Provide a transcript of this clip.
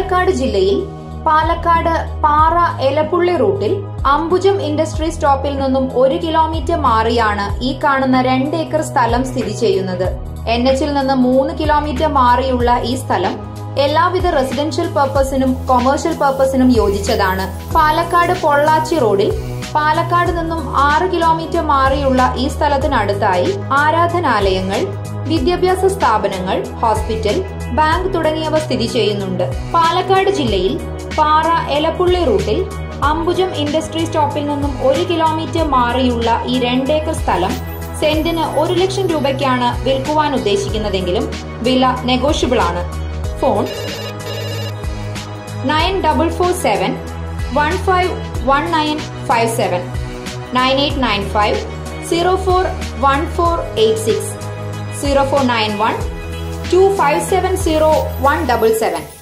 പാലക്കാട് ജില്ലയിൽ പാലക്കാട് പാറ എലപ്പുള്ളി റൂട്ടിൽ അംബുജം ഇൻഡസ്ട്രി സ്റ്റോപ്പിൽ നിന്നും ഒരു കിലോമീറ്റർ മാറിയാണ് ഈ കാണുന്ന രണ്ട് ഏക്കർ സ്ഥലം സ്ഥിതി ചെയ്യുന്നത് എൻ എച്ചിൽ നിന്ന് മൂന്ന് കിലോമീറ്റർ മാറിയുള്ള ഈ സ്ഥലം എല്ലാവിധ റെസിഡൻഷ്യൽ പർപ്പസിനും കൊമേഴ്ഷ്യൽ പർപ്പസിനും യോജിച്ചതാണ് പാലക്കാട് പൊള്ളാച്ചി റോഡിൽ പാലക്കാട് നിന്നും ആറ് കിലോമീറ്റർ മാറിയുള്ള ഈ സ്ഥലത്തിനടുത്തായി ആരാധനാലയങ്ങൾ വിദ്യാഭ്യാസ സ്ഥാപനങ്ങൾ ഹോസ്പിറ്റൽ ബാങ്ക് തുടങ്ങിയവ സ്ഥിതി ചെയ്യുന്നുണ്ട് പാലക്കാട് ജില്ലയിൽ പാറ എലപ്പുള്ളി റൂട്ടിൽ അംബുജം ഇൻഡസ്ട്രി സ്റ്റോപ്പിൽ നിന്നും ഒരു കിലോമീറ്റർ മാറിയുള്ള ഈ രണ്ടേക്കർ സ്ഥലം സെന്റിന് ഒരു ലക്ഷം രൂപയ്ക്കാണ് വിൽക്കുവാൻ ഉദ്ദേശിക്കുന്നതെങ്കിലും വില നെഗോഷ്യബിൾ ആണ് phone nine double four seven one five one nine five seven nine eight nine five zero four one four eight six zero four nine one two five seven zero one double seven